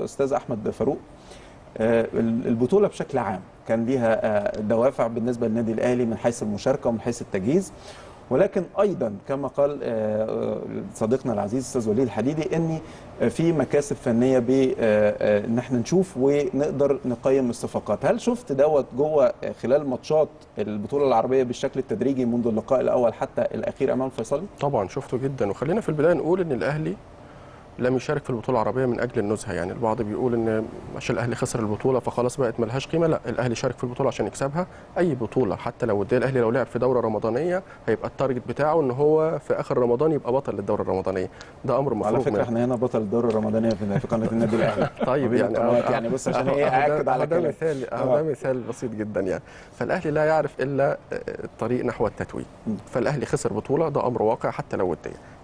استاذ احمد فاروق آه، البطوله بشكل عام كان ليها آه، دوافع بالنسبه للنادي الاهلي من حيث المشاركه ومن حيث التجهيز ولكن ايضا كما قال آه، آه، صديقنا العزيز استاذ وليد الحديدي ان في مكاسب فنيه بان احنا نشوف ونقدر نقيم الصفقات هل شفت دوت جوه آه، خلال ماتشات البطوله العربيه بالشكل التدريجي منذ اللقاء الاول حتى الاخير امام فيصلي طبعا شفته جدا وخلينا في البدايه نقول ان الاهلي لم يشارك في البطوله العربيه من اجل النزهه يعني البعض بيقول ان عشان الاهلي خسر البطوله فخلاص بقت ملهاش قيمه لا الاهلي شارك في البطوله عشان يكسبها اي بطوله حتى لو وديه الاهلي لو لعب في دوره رمضانيه هيبقى التارجت بتاعه ان هو في اخر رمضان يبقى بطل للدوره الرمضانيه ده امر على مفروغ فكره منه احنا هنا بطل الدوره الرمضانيه في في قناه النادي الاهلي طيب وبين يعني القنوات يعني بص عشان أهو- ايه أهو ده- اكد على أهو ده كلامك. مثال آه. أهو ده مثال بسيط جدا يعني فالاهلي لا يعرف الا الطريق نحو التتويج م. فالاهلي خسر بطوله ده امر واقع حتى لو وديه